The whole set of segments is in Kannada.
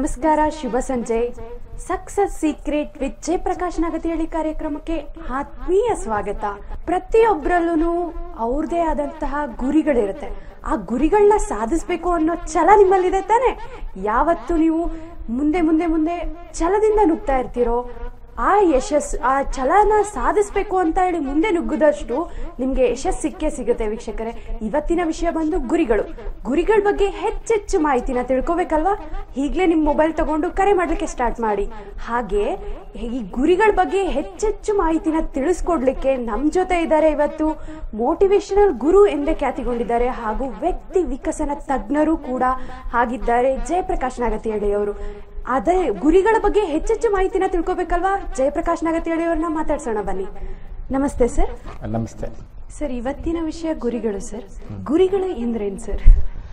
ನಮಸ್ಕಾರ ಶುಭ ಸಂಜೆ success secret with Jayaprakash Nagatihalli ಕಾರ್ಯಕ್ರಮಕ್ಕೆ ಆತ್ಮೀಯ ಸ್ವಾಗತ ಪ್ರತಿಯೊಬ್ಬರಲ್ಲೂ ಅವ್ರದೇ ಆದಂತಹ ಗುರಿಗಳಿರುತ್ತೆ ಆ ಗುರಿಗಳನ್ನ ಸಾಧಿಸ್ಬೇಕು ಅನ್ನೋ ಛಲ ನಿಮ್ಮಲ್ಲಿದೆ ತಾನೆ ಯಾವತ್ತು ನೀವು ಮುಂದೆ ಮುಂದೆ ಮುಂದೆ ಛಲದಿಂದ ನುಗ್ತಾ ಇರ್ತೀರೋ ಆ ಯಶಸ್ಸು ಆ ಛಲನ ಸಾಧಿಸ್ಬೇಕು ಅಂತ ಹೇಳಿ ಮುಂದೆ ನುಗ್ಗದಷ್ಟು ನಿಮಗೆ ಯಶಸ್ಸು ಸಿಕ್ಕೇ ಸಿಗುತ್ತೆ ವೀಕ್ಷಕರೇ ಇವತ್ತಿನ ವಿಷಯ ಬಂದು ಗುರಿಗಳು ಗುರಿಗಳ ಬಗ್ಗೆ ಹೆಚ್ಚೆಚ್ಚು ಮಾಹಿತಿನ ತಿಳ್ಕೊಬೇಕಲ್ವಾ ಈಗಲೇ ನಿಮ್ಮ ಮೊಬೈಲ್ ತಗೊಂಡು ಕರೆ ಮಾಡಲಿಕ್ಕೆ ಸ್ಟಾರ್ಟ್ ಮಾಡಿ ಹಾಗೆ ಈ ಗುರಿಗಳ ಬಗ್ಗೆ ಹೆಚ್ಚೆಚ್ಚು ಮಾಹಿತಿನ ತಿಳಿಸ್ಕೊಡ್ಲಿಕ್ಕೆ ನಮ್ಮ ಜೊತೆ ಇದ್ದಾರೆ ಇವತ್ತು ಮೋಟಿವೇಶನಲ್ ಗುರು ಎಂದೇ ಖ್ಯಾತಿಗೊಂಡಿದ್ದಾರೆ ಹಾಗೂ ವ್ಯಕ್ತಿ ವಿಕಸನ ತಜ್ಞರು ಕೂಡ ಆಗಿದ್ದಾರೆ ಜಯಪ್ರಕಾಶ್ ನಾಗತಿಹಳ್ಳಿ ಅವರು ಅದೇ ಗುರಿಗಳ ಬಗ್ಗೆ ಹೆಚ್ಚೆಚ್ಚು ಮಾಹಿತಿನ ತಿಳ್ಕೊಬೇಕಲ್ವಾ ಜಯಪ್ರಕಾಶ್ ನಾಗತಿಹಳ್ಳಿ ಅವ್ರನ್ನ ಮಾತಾಡ್ಸೋಣ ಬನ್ನಿ ನಮಸ್ತೆ ಸರ್ ನಮಸ್ತೆ ಸರ್ ಇವತ್ತಿನ ವಿಷಯ ಗುರಿಗಳು ಸರ್ ಗುರಿಗಳು ಎಂದ್ರೇನು ಸರ್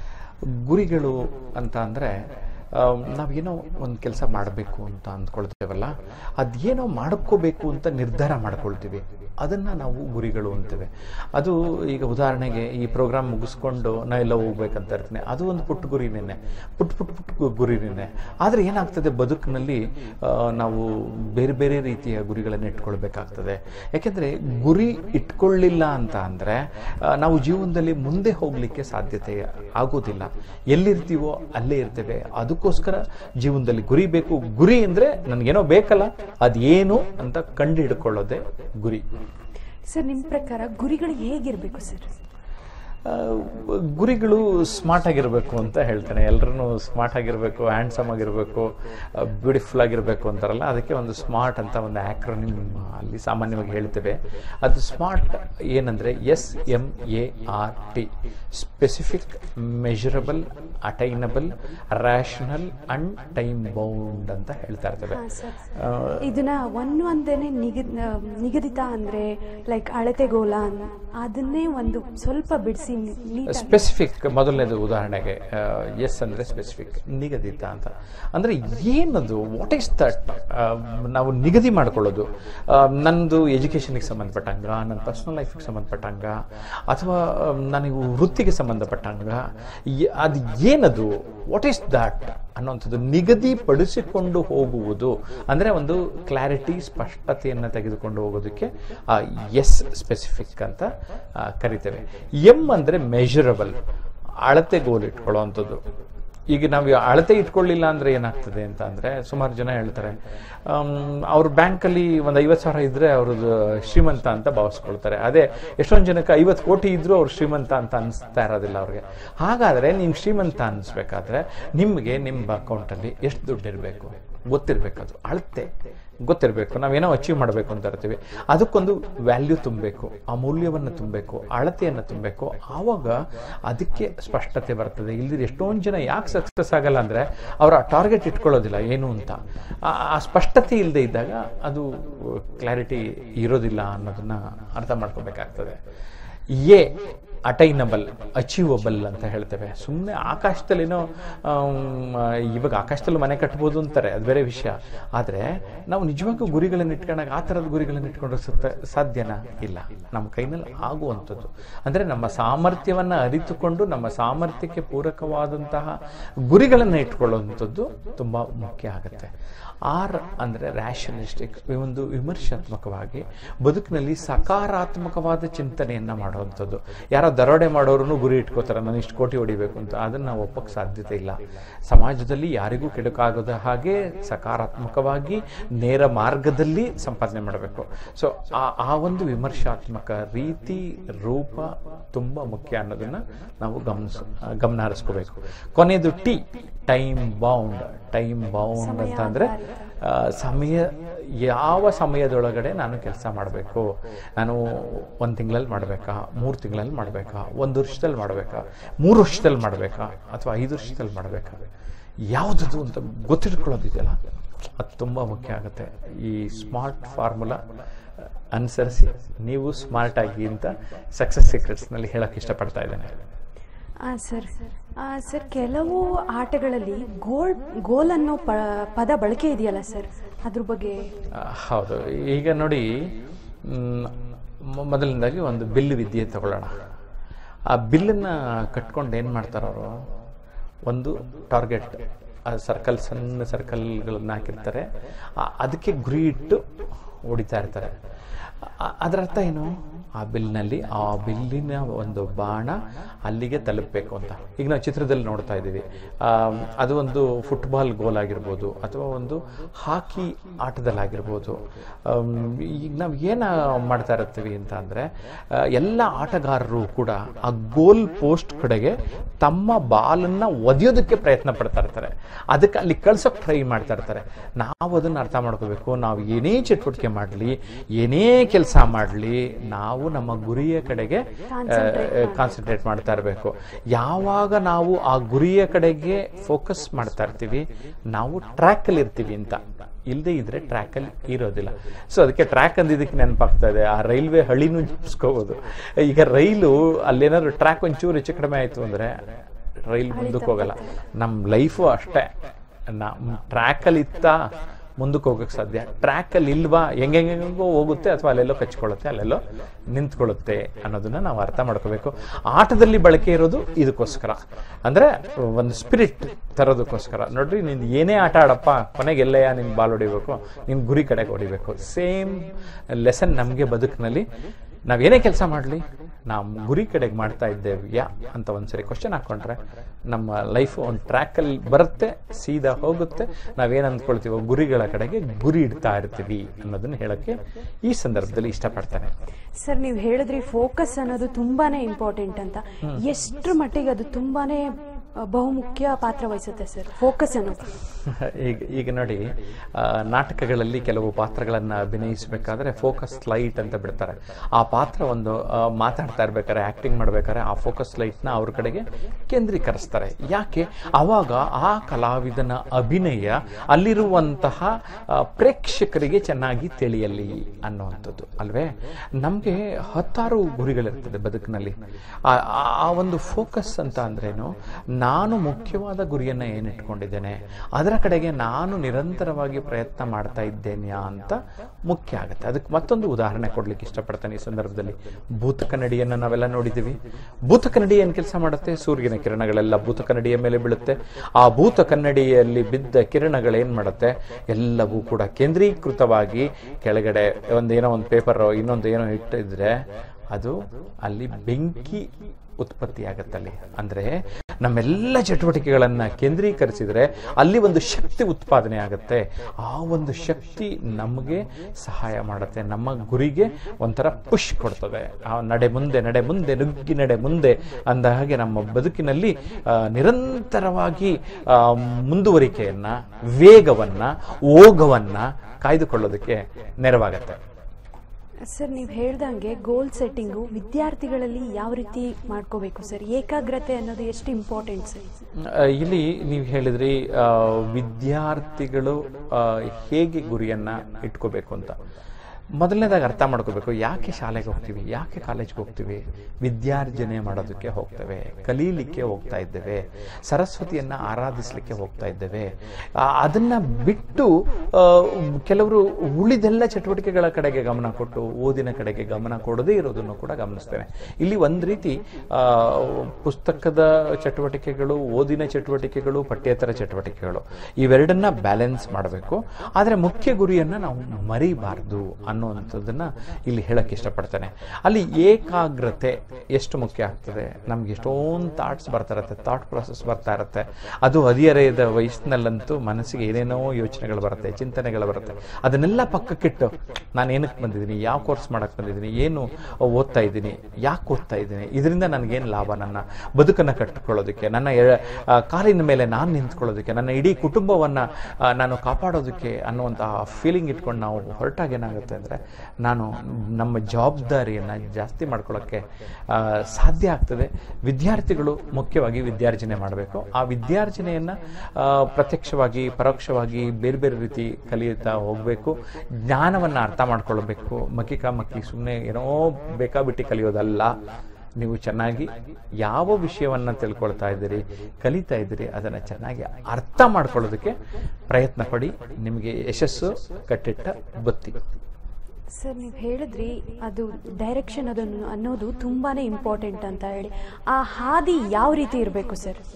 ಗುರಿಗಳು ಅಂತ ಅಂದರೆ ನಾವೇನೋ ಒಂದು ಕೆಲಸ ಮಾಡಬೇಕು ಅಂತ ಅಂದ್ಕೊಳ್ತೇವಲ್ಲ ಅದೇನೋ ಮಾಡ್ಕೋಬೇಕು ಅಂತ ನಿರ್ಧಾರ ಮಾಡ್ಕೊಳ್ತೀವಿ ಅದನ್ನು ನಾವು ಗುರಿಗಳು ಅಂತೇವೆ ಅದು ಈಗ ಉದಾಹರಣೆಗೆ ಈ ಪ್ರೋಗ್ರಾಮ್ ಮುಗಿಸ್ಕೊಂಡು ನಾ ಎಲ್ಲ ಹೋಗ್ಬೇಕಂತ ಇರ್ತೀನಿ ಅದು ಒಂದು ಪುಟ್ಟ ಗುರಿನೇ ಪುಟ್ಟ ಪುಟ್ಟ ಪುಟ್ಟ ಗು- ಗುರಿನೇ ಆದರೆ ಏನಾಗ್ತದೆ ಬದುಕಿನಲ್ಲಿ ಆ, ನಾವು ಬೇರೆ ಬೇರೆ ರೀತಿಯ ಗುರಿಗಳನ್ನು ಇಟ್ಕೊಳ್ಬೇಕಾಗ್ತದೆ ಯಾಕೆಂದರೆ ಗುರಿ ಇಟ್ಕೊಳ್ಳಿಲ್ಲ ಅಂತ ಅಂದರೆ ನಾವು ಜೀವನದಲ್ಲಿ ಮುಂದೆ ಹೋಗಲಿಕ್ಕೆ ಸಾಧ್ಯತೆ ಆಗೋದಿಲ್ಲ ಎಲ್ಲಿರ್ತೀವೋ ಅಲ್ಲೇ ಇರ್ತೇವೆ ಅದಕ್ಕೋಸ್ಕರ ಜೀವನದಲ್ಲಿ ಗುರಿ ಬೇಕು ಗುರಿ ಅಂದರೆ ನನಗೇನೋ ಬೇಕಲ್ಲ ಅದೇನು ಅಂತ ಕಂಡು ಹಿಡ್ಕೊಳ್ಳೋದೇ ಗುರಿ ಸರ್ ನಿಮ್ಮ ಪ್ರಕಾರ ಗುರಿಗಳು ಹೇಗಿರಬೇಕು ಸರ್ ಆ, ಗುರಿಗಳು ಸ್ಮಾರ್ಟ್ ಆಗಿರಬೇಕು ಅಂತ ಹೇಳ್ತೇನೆ ಎಲ್ಲರೂ ಸ್ಮಾರ್ಟ್ ಆಗಿರಬೇಕು ಹ್ಯಾಂಡ್ಸಮ್ ಆಗಿರಬೇಕು ಬ್ಯೂಟಿಫುಲ್ ಆಗಿರಬೇಕು ಅಂತಾರಲ್ಲ ಅದಕ್ಕೆ ಒಂದು ಸ್ಮಾರ್ಟ್ ಅಂತ ಒಂದು ಆ್ಯಕ್ರೋನಿಮ್ ಅಲ್ಲಿ ಸಾಮಾನ್ಯವಾಗಿ ಹೇಳ್ತೇವೆ ಅದು ಸ್ಮಾರ್ಟ್ ಏನಂದರೆ S M A R T specific measurable attainable rational and time bound ಅಂತ ಹೇಳ್ತಾ ಇರ್ತೇವೆ ಹಾಂ ಸರ್ ಆ, ಇದನ್ನ ಒನ್ ಒಂದೇನೆ ನಿಗದಿ ನಿಗದಿತ ಅಂದ್ರೆ ಲೈಕ್ ಅಳತೆಗೋಲ ಅನ್- ಅದನ್ನೇ ಒಂದು ಸ್ವಲ್ಪ ಬಿಡಿಸಿ ನೀಟಾಗಿ ಸ್ಪೆಸಿಫಿಕ್ ಮೊದಲನೇದು ಉದಾಹರಣೆಗೆ ಎಸ್ ಅಂದರೆ ಸ್ಪೆಸಿಫಿಕ್ ನಿಗದಿತ ಅಂತ ಅಂದರೆ ಏನದು ವಾಟ್ ಈಸ್ ದಟ್ ನಾವು ನಿಗದಿ ಮಾಡ್ಕೊಳ್ಳೋದು ಆ, ನಂದು ಎಜುಕೇಷನಿಗೆ ಸಂಬಂಧಪಟ್ಟಂಗ ನನ್ನ ಪರ್ಸ್ನಲ್ ಲೈಫಿಗೆ ಸಂಬಂಧಪಟ್ಟಂಗ ಅಥವಾ ಆ, ನನಗೆ ವೃತ್ತಿಗೆ ಸಂಬಂಧಪಟ್ಟಂಗ ಯ- ಅದು ಏನದು ವಾಟ್ ಈಸ್ ದಟ್ ಅನ್ನೋಂಥದ್ದು ನಿಗದಿಪಡಿಸಿಕೊಂಡು ಹೋಗುವುದು ಅಂದರೆ ಒಂದು ಕ್ಲಾರಿಟಿ ಸ್ಪಷ್ಟತೆಯನ್ನು ತೆಗೆದುಕೊಂಡು ಹೋಗೋದಕ್ಕೆ ಎಸ್ ಸ್ಪೆಸಿಫಿಕ್ ಅಂತ ಆ, ಕರಿತೇವೆ ಎಮ್ ಅಂದರೆ ಮೆಜರಬಲ್ ಅಳತೆಗೋಲು ಇಟ್ಕೊಳ್ಳೋವಂಥದ್ದು ಈಗ ನಾವು ಅಳತೆ ಇಟ್ಕೊಳ್ಳಿಲ್ಲ ಅಂದರೆ ಏನಾಗ್ತದೆ ಅಂತ ಅಂದರೆ ಸುಮಾರು ಜನ ಹೇಳ್ತಾರೆ ಅವ್ರ ಬ್ಯಾಂಕಲ್ಲಿ ಒಂದು ಐವತ್ತು ಸಾವಿರ ಇದ್ದರೆ ಅವ್ರದ್ದು ಶ್ರೀಮಂತ ಅಂತ ಭಾವಿಸ್ಕೊಳ್ತಾರೆ ಅದೇ ಎಷ್ಟೊಂದು ಜನಕ್ಕೆ ಐವತ್ತು ಕೋಟಿ ಇದ್ದರೂ ಅವ್ರು ಶ್ರೀಮಂತ ಅಂತ ಅನಿಸ್ತಾ ಇರೋದಿಲ್ಲ ಅವ್ರಿಗೆ ಹಾಗಾದರೆ ನೀವು ಶ್ರೀಮಂತ ಅನಿಸ್ಬೇಕಾದ್ರೆ ನಿಮಗೆ ನಿಮ್ಮ ಅಕೌಂಟಲ್ಲಿ ಎಷ್ಟು ದುಡ್ಡು ಇರಬೇಕು ಗೊತ್ತಿರಬೇಕು ಅದು ಅಳತೆ ಗೊತ್ತಿರಬೇಕು ನಾವೇನೋ ಅಚೀವ್ ಮಾಡಬೇಕು ಅಂತ ಇರ್ತೀವಿ ಅದಕ್ಕೊಂದು ವ್ಯಾಲ್ಯೂ ತುಂಬಬೇಕು ಆ ಮೌಲ್ಯವನ್ನು ತುಂಬಬೇಕು ಅಳತೆಯನ್ನು ತುಂಬಬೇಕು ಆವಾಗ ಅದಕ್ಕೆ ಸ್ಪಷ್ಟತೆ ಬರ್ತದೆ ಇಲ್ದಿರ ಎಷ್ಟೊಂದು ಜನ ಯಾಕೆ ಸಕ್ಸಸ್ ಆಗಲ್ಲ ಅಂದರೆ ಅವರ ಟಾರ್ಗೆಟ್ ಇಟ್ಕೊಳ್ಳೋದಿಲ್ಲ ಏನು ಅಂತ ಆ- ಆ ಸ್ಪಷ್ಟತೆ ಇಲ್ಲದೆ ಇದ್ದಾಗ ಅದು ಕ್ಲಾರಿಟಿ ಇರೋದಿಲ್ಲ ಅನ್ನೋದನ್ನ ಅರ್ಥ ಮಾಡ್ಕೋಬೇಕಾಗ್ತದೆ ಎ ಅಟೈನಬಲ್ ಅಚೀವಬಲ್ ಅಂತ ಹೇಳ್ತೇವೆ ಸುಮ್ಮನೆ ಆಕಾಶದಲ್ಲೇನೋ ಆಮ್, ಇವಾಗ ಆಕಾಶದಲ್ಲಿ ಮನೆ ಕಟ್ಬೋದು ಅಂತಾರೆ ಅದು ಬೇರೆ ವಿಷಯ ಆದರೆ ನಾವು ನಿಜವಾಗೂ ಗುರಿಗಳನ್ನು ಇಟ್ಕೊಂಡಾಗ ಆ ಥರದ ಗುರಿಗಳನ್ನು ಇಟ್ಕೊಂಡ್ರೆ ಸತ್ತ ಸಾಧ್ಯನಾ ಇಲ್ಲ ನಮ್ಮ ಕೈನಲ್ಲಿ ಆಗುವಂಥದ್ದು ಅಂದರೆ ನಮ್ಮ ಸಾಮರ್ಥ್ಯವನ್ನು ಅರಿತುಕೊಂಡು ನಮ್ಮ ಸಾಮರ್ಥ್ಯಕ್ಕೆ ಪೂರಕವಾದಂತಹ ಗುರಿಗಳನ್ನು ಇಟ್ಕೊಳ್ಳುವಂಥದ್ದು ತುಂಬ ಮುಖ್ಯ ಆಗುತ್ತೆ ಆರ್ ಅಂದರೆ ರ್ಯಾಷನಲಿಸ್ಟಿಕ್ ಒಂದು ವಿಮರ್ಶಾತ್ಮಕವಾಗಿ ಬದುಕಿನಲ್ಲಿ ಸಕಾರಾತ್ಮಕವಾದ ಚಿಂತನೆಯನ್ನು ಮಾಡುವಂಥದ್ದು ಯಾರೋ ದರೋಡೆ ಮಾಡೋರು ಗುರಿ ಇಟ್ಕೋತಾರೆ ನಾನು ಇಷ್ಟು ಕೋಟಿ ಹೊಡಿಬೇಕು ಅಂತ ಅದನ್ನು ನಾವು ಒಪ್ಪಕ್ಕೆ ಸಾಧ್ಯತೆ ಇಲ್ಲ ಸಮಾಜದಲ್ಲಿ ಯಾರಿಗೂ ಕೆಡುಕಾಗದ ಹಾಗೆ ಸಕಾರಾತ್ಮಕವಾಗಿ ನೇರ ಮಾರ್ಗದಲ್ಲಿ ಸಂಪಾದನೆ ಮಾಡಬೇಕು ಸೊ ಆ ಆ ಒಂದು ವಿಮರ್ಶಾತ್ಮಕ ರೀತಿ ರೂಪ ತುಂಬ ಮುಖ್ಯ ಅನ್ನೋದನ್ನು ನಾವು ಗಮನಿಸ್ ಗಮನ ಹರಿಸ್ಕೋಬೇಕು ಕೊನೆಯದು T time bound time bound ಅಂತ ಅಂದರೆ ಆ, ಸಮಯ ಯಾವ ಸಮಯದೊಳಗಡೆ ನಾನು ಕೆಲಸ ಮಾಡಬೇಕು ನಾನು ಒಂದು ತಿಂಗಳಲ್ಲಿ ಮಾಡಬೇಕಾ ಮೂರು ತಿಂಗಳಲ್ಲಿ ಮಾಡಬೇಕಾ ಒಂದು ವರ್ಷದಲ್ಲಿ ಮಾಡಬೇಕಾ ಮೂರು ವರ್ಷದಲ್ಲಿ ಮಾಡಬೇಕಾ ಅಥವಾ ಐದು ವರ್ಷದಲ್ಲಿ ಮಾಡಬೇಕಾ ಯಾವುದದು ಅಂತ ಗೊತ್ತಿಟ್ಕೊಳ್ಳೋದಿದೆಯಲ್ಲ ಅದು ತುಂಬ ಮುಖ್ಯ ಆಗುತ್ತೆ ಈ ಸ್ಮಾರ್ಟ್ ಫಾರ್ಮುಲಾ ಅನುಸರಿಸಿ ನೀವು ಸ್ಮಾರ್ಟ್ ಆಗಿ ಅಂತ ಸಕ್ಸಸ್ ಸೀಕ್ರೆಟ್ಸ್ನಲ್ಲಿ ಹೇಳೋಕ್ಕೆ ಇಷ್ಟಪಡ್ತಾ ಇದ್ದೇನೆ ಆ, ಸರ್ ಆ, ಸರ್ ಕೆಲವು ಆಟಗಳಲ್ಲಿ ಗೋಲ್ ಗೋಲ್ ಅನ್ನೋ ಪ ಪದ ಬಳಕೆ ಇದೆಯಲ್ಲ ಸರ್ ಅದ್ರ ಬಗ್ಗೆ ಆ, ಹೌದು ಈಗ ನೋಡಿ ಮ್, ಮ- ಮೊದಲನೇದಾಗಿ ಒಂದು ಬಿಲ್ ವಿದ್ಯೆ ತಗೊಳ್ಳೋಣ ಆ ಬಿಲ್ಲನ್ನು ಕಟ್ಕೊಂಡು ಏನು ಮಾಡ್ತಾರೆ ಅವರು ಒಂದು ಟಾರ್ಗೆಟ್ ಸರ್ಕಲ್ ಸಣ್ಣ ಸರ್ಕಲ್ಗಳನ್ನ ಹಾಕಿರ್ತಾರೆ ಆ- ಅದಕ್ಕೆ ಗುರಿ ಇಟ್ಟು ಹೊಡಿತಾ ಇರ್ತಾರೆ ಆ- ಅದರ ಅರ್ಥ ಏನು ಆ ಬಿಲ್ನಲ್ಲಿ ಆ ಬಿಲ್ಲಿನ ಒಂದು ಬಾಣ ಅಲ್ಲಿಗೆ ತಲುಪಬೇಕು ಅಂತ ಈಗ ನಾವು ಚಿತ್ರದಲ್ಲಿ ನೋಡ್ತಾ ಇದ್ದೀವಿ ಆಮ್, ಅದು ಒಂದು ಫುಟ್ಬಾಲ್ ಗೋಲ್ ಆಗಿರ್ಬೋದು ಅಥವಾ ಒಂದು ಹಾಕಿ ಆಟದಲ್ಲಾಗಿರ್ಬೋದು ಆಮ್, ಈಗ ನಾವು ಏನು ಮಾಡ್ತಾ ಇರ್ತೀವಿ ಅಂತ ಅಂದರೆ ಎಲ್ಲ ಆಟಗಾರರು ಕೂಡ ಆ ಗೋಲ್ ಪೋಸ್ಟ್ ಕಡೆಗೆ ತಮ್ಮ ಬಾಲನ್ನು ಒದೆಯೋದಕ್ಕೆ ಪ್ರಯತ್ನ ಪಡ್ತಾ ಇರ್ತಾರೆ ಅದಕ್ಕೆ ಅಲ್ಲಿ ಕಳ್ಸೋಕೆ ಟ್ರೈ ಮಾಡ್ತಾ ಇರ್ತಾರೆ ನಾವು ಅದನ್ನು ಅರ್ಥ ಮಾಡ್ಕೋಬೇಕು ನಾವು ಏನೇ ಚಟುವಟಿಕೆ ಮಾಡಲಿ ಏನೇ ಕೆಲಸ ಮಾಡಲಿ ನಾವು ನಮ್ಮ ಗುರಿಯ ಕಡೆಗೆ ಕಾನ್ಸಂಟ್ರೇಟ್ ಮಾಡ್ತಾ ಇರಬೇಕು ಯಾವಾಗ ನಾವು ಆ ಗುರಿಯ ಕಡೆಗೆ ಫೋಕಸ್ ಮಾಡ್ತಾ ಇರ್ತೀವಿ ನಾವು ಟ್ರ್ಯಾಕಲ್ಲಿ ಇರ್ತೀವಿ ಅಂತ ಇಲ್ಲದೆ ಇದ್ರೆ ಟ್ರ್ಯಾಕಲ್ಲಿ ಇರೋದಿಲ್ಲ ಸೊ ಅದಕ್ಕೆ ಟ್ರ್ಯಾಕ್ ಅಂದಿದ್ದಕ್ಕೆ ನೆನಪಾಗ್ತಾ ಇದೆ ಆ ರೈಲ್ವೆ ಹಳಿನೂ ನೆನೆಸ್ಕೋಬೋದು ಈಗ ರೈಲು ಅಲ್ಲೇನಾದ್ರು ಟ್ರ್ಯಾಕ್ ಒಂಚೂರು ಹೆಚ್ಚು ಕಡಿಮೆ ಆಯಿತು ಅಂದರೆ ರೈಲ್ ಮುಂದಕ್ಕೆ ಹೋಗಲ್ಲ ನಮ್ಮ ಲೈಫು ಅಷ್ಟೇ ನಮ್ಮ ಟ್ರ್ಯಾಕಲ್ಲಿ ಇತ್ತಾ ಮುಂದಕ್ಕೆ ಹೋಗಕ್ಕೆ ಸಾಧ್ಯ ಟ್ರ್ಯಾಕಲ್ಲಿ ಇಲ್ವಾ ಹೆಂಗೆಂಗೋ ಹೋಗುತ್ತೆ ಅಥವಾ ಅಲ್ಲೆಲ್ಲೋ ಕಚ್ಕೊಳ್ಳುತ್ತೆ ಅಲ್ಲೆಲ್ಲೋ ನಿಂತ್ಕೊಳ್ಳುತ್ತೆ ಅನ್ನೋದನ್ನ ನಾವು ಅರ್ಥ ಮಾಡ್ಕೋಬೇಕು ಆಟದಲ್ಲಿ ಬಳಕೆ ಇರೋದು ಇದಕ್ಕೋಸ್ಕರ ಅಂದರೆ ಒಂದು ಸ್ಪಿರಿಟ್ ತರೋದಕ್ಕೋಸ್ಕರ ನೋಡ್ರಿ ನೀನು ಏನೇ ಆಟ ಆಡಪ್ಪ ಕೊನೆಗೆ ಎಲ್ಲೆಯ ನಿನ್ ಬಾಲ್ ಹೊಡಿಬೇಕು ನಿನ್ನ ಗುರಿ ಕಡೆಗೆ ಹೊಡಿಬೇಕು ಸೇಮ್ ಲೆಸನ್ ನಮಗೆ ಬದುಕಿನಲ್ಲಿ ನಾವೇನೇ ಕೆಲಸ ಮಾಡಲಿ ನಾವು ಗುರಿ ಕಡೆಗೆ ಮಾಡ್ತಾ ಇದ್ದೇವೆಯಾ ಅಂತ ಒಂದ್ಸರಿ ಕ್ವಶನ್ ಹಾಕೊಂಡ್ರೆ ನಮ್ಮ ಲೈಫ್ ಒಂದು ಟ್ರ್ಯಾಕಲ್ಲಿ ಬರುತ್ತೆ ಸೀದಾ ಹೋಗುತ್ತೆ ನಾವೇನು ಅಂದ್ಕೊಳ್ತೀವೋ ಗುರಿಗಳ ಕಡೆಗೆ ಗುರಿ ಇಡ್ತಾ ಇರ್ತೀವಿ ಅನ್ನೋದನ್ನ ಹೇಳಕ್ಕೆ ಈ ಸಂದರ್ಭದಲ್ಲಿ ಇಷ್ಟಪಡ್ತಾನೆ ಸರ್ ನೀವು ಹೇಳಿದ್ರಿ ಫೋಕಸ್ ಅನ್ನೋದು ತುಂಬಾನೇ ಇಂಪಾರ್ಟೆಂಟ್ ಅಂತ ಎಷ್ಟ್ರ ಮಟ್ಟಿಗೆ ಅದು ತುಂಬಾನೇ ಆ, ಬಹುಮುಖ್ಯ ಪಾತ್ರ ವಹಿಸುತ್ತೆ ಸರ್ ಫೋಕಸ್ ಅನ್ನೋದು ಈಗ ಈಗ ನೋಡಿ ಆ, ನಾಟಕಗಳಲ್ಲಿ ಕೆಲವು ಪಾತ್ರಗಳನ್ನು ಅಭಿನಯಿಸಬೇಕಾದ್ರೆ ಫೋಕಸ್ ಲೈಟ್ ಅಂತ ಬಿಡ್ತಾರೆ ಆ ಪಾತ್ರ ಒಂದು ಆ, ಮಾತಾಡ್ತಾ ಇರ್ಬೇಕಾದ್ರೆ ಆ್ಯಕ್ಟಿಂಗ್ ಮಾಡ್ಬೇಕಾದ್ರೆ ಆ ಫೋಕಸ್ ಲೈಟ್ನ ಅವ್ರ ಕಡೆಗೆ ಕೇಂದ್ರೀಕರಿಸ್ತಾರೆ ಯಾಕೆ ಆವಾಗ ಆ ಕಲಾವಿದನ ಅಭಿನಯ ಅಲ್ಲಿರುವಂತಹ ಆ, ಪ್ರೇಕ್ಷಕರಿಗೆ ಚೆನ್ನಾಗಿ ತಿಳಿಯಲಿ ಅನ್ನುವಂಥದ್ದು ಅಲ್ವೇ ನಮಗೆ ಹತ್ತಾರು ಗುರಿಗಳಿರ್ತದೆ ಬದುಕಿನಲ್ಲಿ ಆ- ಆ- ಆ ಒಂದು ಫೋಕಸ್ ಅಂತ ಅಂದ್ರೇನು ನಾನು ಮುಖ್ಯವಾದ ಗುರಿಯನ್ನು ಏನಿಟ್ಕೊಂಡಿದ್ದೇನೆ ಅದರ ಕಡೆಗೆ ನಾನು ನಿರಂತರವಾಗಿ ಪ್ರಯತ್ನ ಮಾಡ್ತಾ ಇದ್ದೇನೆಯಾ ಅಂತ ಮುಖ್ಯ ಆಗುತ್ತೆ ಅದಕ್ಕೆ ಮತ್ತೊಂದು ಉದಾಹರಣೆ ಕೊಡ್ಲಿಕ್ಕೆ ಇಷ್ಟಪಡ್ತೇನೆ ಈ ಸಂದರ್ಭದಲ್ಲಿ ಭೂತ ಕನ್ನಡಿಯನ್ನು ನಾವೆಲ್ಲ ನೋಡಿದ್ದೀವಿ ಭೂತ ಕನ್ನಡಿ ಏನು ಕೆಲಸ ಮಾಡುತ್ತೆ ಸೂರ್ಯನ ಕಿರಣಗಳೆಲ್ಲ ಭೂತ ಕನ್ನಡಿಯ ಮೇಲೆ ಬೀಳುತ್ತೆ ಆ ಭೂತ ಕನ್ನಡಿಯಲ್ಲಿ ಬಿದ್ದ ಕಿರಣಗಳೇನು ಮಾಡುತ್ತೆ ಎಲ್ಲವೂ ಕೂಡ ಕೇಂದ್ರೀಕೃತವಾಗಿ ಕೆಳಗಡೆ ಒಂದೇನೋ ಒಂದು ಪೇಪರ್ ಇನ್ನೊಂದು ಏನೋ ಇಟ್ಟಿದ್ರೆ ಅದು ಅಲ್ಲಿ ಬೆಂಕಿ ಉತ್ಪತ್ತಿ ಆಗತ್ತಲ್ಲಿ ಅಂದ್ರೆ ನಮ್ಮೆಲ್ಲ ಚಟುವಟಿಕೆಗಳನ್ನ ಕೇಂದ್ರೀಕರಿಸಿದ್ರೆ ಅಲ್ಲಿ ಒಂದು ಶಕ್ತಿ ಉತ್ಪಾದನೆ ಆಗುತ್ತೆ ಆ ಒಂದು ಶಕ್ತಿ ನಮಗೆ ಸಹಾಯ ಮಾಡುತ್ತೆ ನಮ್ಮ ಗುರಿಗೆ ಒಂಥರ ಪುಷ್ ಕೊಡ್ತದೆ ಆ ನಡೆ ಮುಂದೆ ನಡೆ ಮುಂದೆ ನುಗ್ಗಿ ನಡೆ ಮುಂದೆ ಅಂದ ಹಾಗೆ ನಮ್ಮ ಬದುಕಿನಲ್ಲಿ ಆ, ನಿರಂತರವಾಗಿ ಆ, ಮುಂದುವರಿಕೆಯನ್ನ ವೇಗವನ್ನ ಓಗವನ್ನ ಕಾಯ್ದುಕೊಳ್ಳೋದಕ್ಕೆ ನೆರವಾಗತ್ತೆ ಸರ್ ನೀವು ಹೇಳ್ದಂಗೆ ಗೋಲ್ ಸೆಟ್ಟಿಂಗು ವಿದ್ಯಾರ್ಥಿಗಳಲ್ಲಿ ಯಾವ ರೀತಿ ಮಾಡ್ಕೋಬೇಕು ಸರ್ ಏಕಾಗ್ರತೆ ಅನ್ನೋದು ಎಷ್ಟು ಇಂಪಾರ್ಟೆಂಟ್ ಸರ್ ಆ, ಇಲ್ಲಿ ನೀವು ಹೇಳಿದ್ರಿ ಆ, ವಿದ್ಯಾರ್ಥಿಗಳು ಆ, ಹೇಗೆ ಗುರಿಯನ್ನ ಇಟ್ಕೋಬೇಕು ಅಂತ ಮೊದಲನೇದಾಗಿ ಅರ್ಥ ಮಾಡ್ಕೋಬೇಕು ಯಾಕೆ ಶಾಲೆಗೆ ಹೋಗ್ತೀವಿ ಯಾಕೆ ಕಾಲೇಜ್ಗೆ ಹೋಗ್ತೀವಿ ವಿದ್ಯಾರ್ಜನೆ ಮಾಡೋದಕ್ಕೆ ಹೋಗ್ತೇವೆ ಕಲೀಲಿಕ್ಕೆ ಹೋಗ್ತಾ ಇದ್ದೇವೆ ಸರಸ್ವತಿಯನ್ನ ಆರಾಧಿಸ್ಲಿಕ್ಕೆ ಹೋಗ್ತಾ ಇದ್ದೇವೆ ಆ, ಅದನ್ನ ಬಿಟ್ಟು ಆ, ಕೆಲವರು ಉಳಿದೆಲ್ಲ ಚಟುವಟಿಕೆಗಳ ಕಡೆಗೆ ಗಮನ ಕೊಟ್ಟು ಓದಿನ ಕಡೆಗೆ ಗಮನ ಕೊಡದೇ ಇರೋದನ್ನು ಕೂಡ ಗಮನಿಸ್ತೇನೆ ಇಲ್ಲಿ ಒಂದು ರೀತಿ ಆ, ಪುಸ್ತಕದ ಚಟುವಟಿಕೆಗಳು ಓದಿನ ಚಟುವಟಿಕೆಗಳು ಪಠ್ಯೇತರ ಚಟುವಟಿಕೆಗಳು ಇವೆರಡನ್ನ ಬ್ಯಾಲೆನ್ಸ್ ಮಾಡಬೇಕು ಆದರೆ ಮುಖ್ಯ ಗುರಿಯನ್ನ ನಾವು ಮರಿಬಾರ್ದು ಅನ್ನುವಂಥದ್ದನ್ನ ಇಲ್ಲಿ ಹೇಳಕ್ಕೆ ಇಷ್ಟಪಡ್ತೇನೆ ಅಲ್ಲಿ ಏಕಾಗ್ರತೆ ಎಷ್ಟು ಮುಖ್ಯ ಆಗ್ತದೆ ನಮ್ಗೆ ಎಷ್ಟೊಂದು ಥಾಟ್ಸ್ ಬರ್ತಾ ಇರುತ್ತೆ ಥಾಟ್ ಪ್ರಾಸೆಸ್ ಬರ್ತಾ ಇರುತ್ತೆ ಅದು ಹದಿಹರೆಯದ ವಯಸ್ಸಿನಲ್ಲಂತೂ ಮನಸ್ಸಿಗೆ ಏನೇನೋ ಯೋಚನೆಗಳು ಬರುತ್ತೆ ಚಿಂತನೆಗಳು ಬರುತ್ತೆ ಅದನ್ನೆಲ್ಲ ಪಕ್ಕಕ್ಕಿಟ್ಟು ನಾನು ಏನಕ್ಕೆ ಬಂದಿದ್ದೀನಿ ಯಾವ ಕೋರ್ಸ್ ಮಾಡಕ್ಕೆ ಬಂದಿದ್ದೀನಿ ಏನು ಓದ್ತಾ ಇದ್ದೀನಿ ಯಾಕೆ ಓದ್ತಾ ಇದ್ದೀನಿ ಇದರಿಂದ ನನಗೇನು ಲಾಭ ನನ್ನ ಬದುಕನ್ನು ಕಟ್ಟಿಕೊಳ್ಳೋದಕ್ಕೆ ನನ್ನ ಎ- ಆ, ಕಾಲಿನ ಮೇಲೆ ನಾನು ನಿಂತ್ಕೊಳ್ಳೋದಕ್ಕೆ ನನ್ನ ಇಡೀ ಕುಟುಂಬವನ್ನು ನಾನು ಕಾಪಾಡೋದಕ್ಕೆ ಅನ್ನುವಂಥ ಫೀಲಿಂಗ್ ಇಟ್ಕೊಂಡು ನಾವು ಹೊರಟಾಗ ಏನಾಗುತ್ತೆ ಅಂದರೆ ನಾನು ನಮ್ಮ ಜವಾಬ್ದಾರಿಯನ್ನು ಜಾಸ್ತಿ ಮಾಡ್ಕೊಳ್ಳೋಕ್ಕೆ ಆ, ಸಾಧ್ಯ ಆಗ್ತದೆ ವಿದ್ಯಾರ್ಥಿಗಳು ಮುಖ್ಯವಾಗಿ ವಿದ್ಯಾರ್ಜನೆ ಮಾಡಬೇಕು ಆ ವಿದ್ಯಾರ್ಜನೆಯನ್ನು ಪ್ರತ್ಯಕ್ಷವಾಗಿ ಪರೋಕ್ಷವಾಗಿ ಬೇರೆ ಬೇರೆ ರೀತಿ ಕಲಿಯುತ್ತಾ ಹೋಗಬೇಕು ಜ್ಞಾನವನ್ನು ಅರ್ಥ ಮಾಡ್ಕೊಳ್ಬೇಕು ಮಕ್ಕಿಕ ಮಕ್ಕಿ ಸುಮ್ಮನೆ ಏನೋ ಬೇಕಾಬಿಟ್ಟು ಕಲಿಯೋದಲ್ಲ ನೀವು ಚೆನ್ನಾಗಿ ಯಾವ ವಿಷಯವನ್ನು ತಿಳ್ಕೊಳ್ತಾ ಇದ್ದೀರಿ ಕಲಿತಾ ಇದ್ದೀರಿ ಅದನ್ನು ಚೆನ್ನಾಗಿ ಅರ್ಥ ಮಾಡ್ಕೊಳ್ಳೋದಕ್ಕೆ ಪ್ರಯತ್ನ ಪಡಿ ನಿಮಗೆ ಯಶಸ್ಸು ಕಟ್ಟಿಟ್ಟ ಬತ್ತಿ ಸರ್ ನೀವು ಹೇಳಿದ್ರಿ ಅದು ಡೈರೆಕ್ಷನ್ ಅದನ್ನು ಅನ್ನೋದು ತುಂಬಾನೇ ಇಂಪಾರ್ಟೆಂಟ್ ಅಂತ ಹೇಳಿ ಆ ಹಾದಿ ಯಾವ ರೀತಿ ಇರಬೇಕು ಸರ್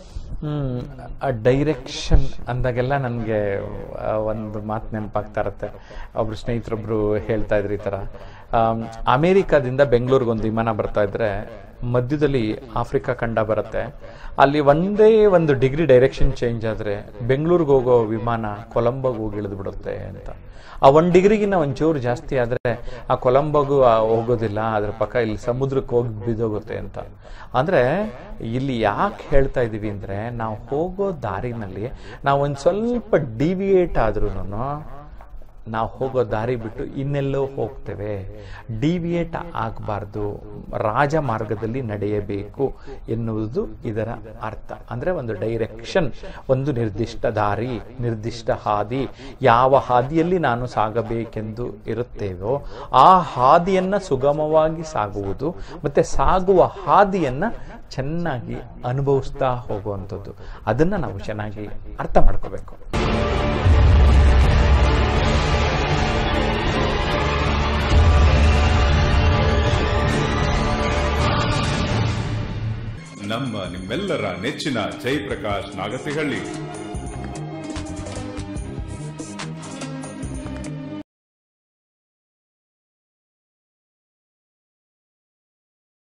ಡೈರೆಕ್ಷನ್ ಅಂದಾಗೆಲ್ಲ ನನಗೆ ಒಂದು ಮಾತು ನೆನಪಾಗ್ತಾ ಇರುತ್ತೆ ಒಬ್ರು ಸ್ನೇಹಿತರೊಬ್ರು ಹೇಳ್ತಾ ಇದ್ರು ಈ ಥರ ಆಮ್, ಅಮೇರಿಕಾದಿಂದ ಬೆಂಗಳೂರಿಗೆ ಒಂದು ವಿಮಾನ ಬರ್ತಾ ಇದ್ರೆ ಮಧ್ಯದಲ್ಲಿ ಆಫ್ರಿಕಾ ಖಂಡ ಬರುತ್ತೆ ಅಲ್ಲಿ ಒಂದೇ ಒಂದು ಡಿಗ್ರಿ ಡೈರೆಕ್ಷನ್ ಚೇಂಜ್ ಆದರೆ ಬೆಂಗಳೂರಿಗೆ ಹೋಗೋ ವಿಮಾನ ಕೊಲಂಬೋಗೆ ಹೋಗಿ ಇಳಿದು ಬಿಡುತ್ತೆ ಅಂತ ಆ ಒಂದು ಡಿಗ್ರಿಗಿನ್ನ ಒಂಚೂರು ಜಾಸ್ತಿ ಆದರೆ ಆ ಕೊಲಂಬೋಗೂ ಆ ಹೋಗೋದಿಲ್ಲ ಅದ್ರ ಪಕ್ಕ ಇಲ್ಲಿ ಸಮುದ್ರಕ್ಕೆ ಹೋಗಿ ಬಿದ್ದೋಗುತ್ತೆ ಅಂತ ಅಂದರೆ ಇಲ್ಲಿ ಯಾಕೆ ಹೇಳ್ತಾ ಇದ್ದೀವಿ ಅಂದರೆ ನಾವು ಹೋಗೋ ದಾರಿನಲ್ಲಿ ನಾವು ಒಂದು ಸ್ವಲ್ಪ ಡಿವಿಯೇಟ್ ಆದ್ರೂ ನಾವು ಹೋಗೋ ದಾರಿ ಬಿಟ್ಟು ಇನ್ನೆಲ್ಲೋ ಹೋಗ್ತೇವೆ ಡಿವಿಯೇಟ್ ಆಗಬಾರ್ದು ರಾಜ ಮಾರ್ಗದಲ್ಲಿ ನಡೆಯಬೇಕು ಎನ್ನುವುದು ಇದರ ಅರ್ಥ ಅಂದರೆ ಒಂದು ಡೈರೆಕ್ಷನ್ ಒಂದು ನಿರ್ದಿಷ್ಟ ದಾರಿ ನಿರ್ದಿಷ್ಟ ಹಾದಿ ಯಾವ ಹಾದಿಯಲ್ಲಿ ನಾನು ಸಾಗಬೇಕೆಂದು ಇರುತ್ತೇವೋ ಆ ಹಾದಿಯನ್ನು ಸುಗಮವಾಗಿ ಸಾಗುವುದು ಮತ್ತು ಸಾಗುವ ಹಾದಿಯನ್ನು ಚೆನ್ನಾಗಿ ಅನುಭವಿಸ್ತಾ ಹೋಗುವಂಥದ್ದು ಅದನ್ನು ನಾವು ಚೆನ್ನಾಗಿ ಅರ್ಥ ಮಾಡ್ಕೋಬೇಕು ನಮ್ಮ ನಿಮ್ಮೆಲ್ಲರ ನೆಚ್ಚಿನ ಜಯಪ್ರಕಾಶ್ ನಾಗತಿಹಳ್ಳಿ